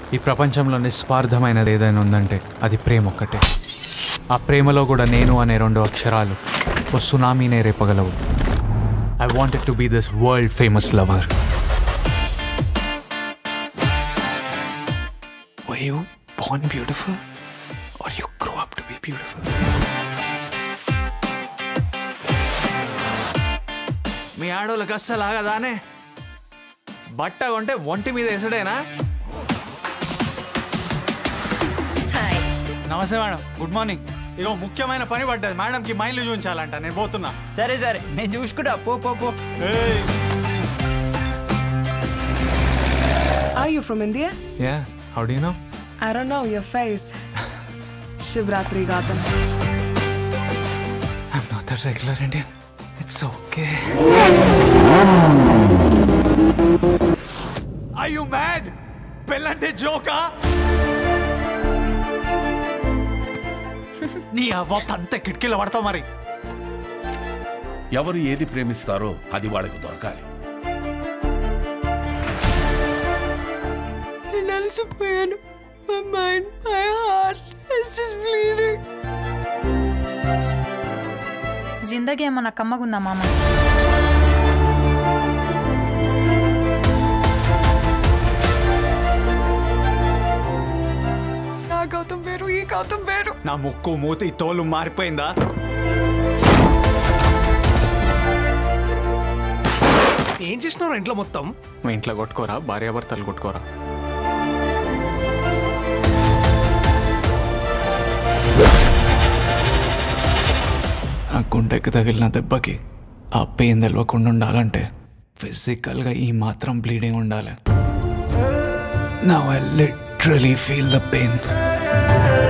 ఈ ప్రపంచంలో నిస్వార్థమైనది ఏదైనా ఉందంటే అది ప్రేమ ఒక్కటే ఆ ప్రేమలో కూడా నేను అనే రెండు అక్షరాలు ఓ సునామీనే రేపగలవు I wanted to be this world famous lover Were you born beautiful or you grew up to be beautiful? మీ ఆడోళ్ళకి అస్సలు ఆగదానే బట్ట కొంటే ఒంటి మీద వేసడేనా నమస్తే మేడం గుడ్ మార్నింగ్ ఇగో ముఖ్యమైన పని పడ్డది మేడంకి మైండ్లు చూపించాలంట నేను పోతున్నా సరే సరే నేను చూసుకుంటా పో పో పో ఏయ్. Are you from India? Yeah, how do you know? I don't know your face. Shivratri Gautam. I'm not a regular Indian. It's okay. Are you mad? పెళ్ళంటే జోకా నీ అవ్వ అంత కిటికీలో పడతావు మరి ఎవరు ఏది ప్రేమిస్తారో అది వాళ్ళకి దొరకాలి నేను అలసిపోయాను my mind my heart is just bleeding జిందగీ ఏమన్నా కమ్మగుందా మామ నా గౌతమ్ వేరు ఈ గౌతమ్ వేరు నా ముక్కు మూతి తోలు మారిపోయిందా ఏం చేసినారు ఇంట్లో మొత్తం మీ ఇంట్లో కొట్టుకోరా భార్యాభర్తలు కొట్టుకోరా ఆ గుండెకి తగిలిన దెబ్బకి ఆ పెయిన్ తెలవకుండా ఉండాలంటే ఫిజికల్గా ఈ మాత్రం బ్లీడింగ్ ఉండాలి now I literally feel the pain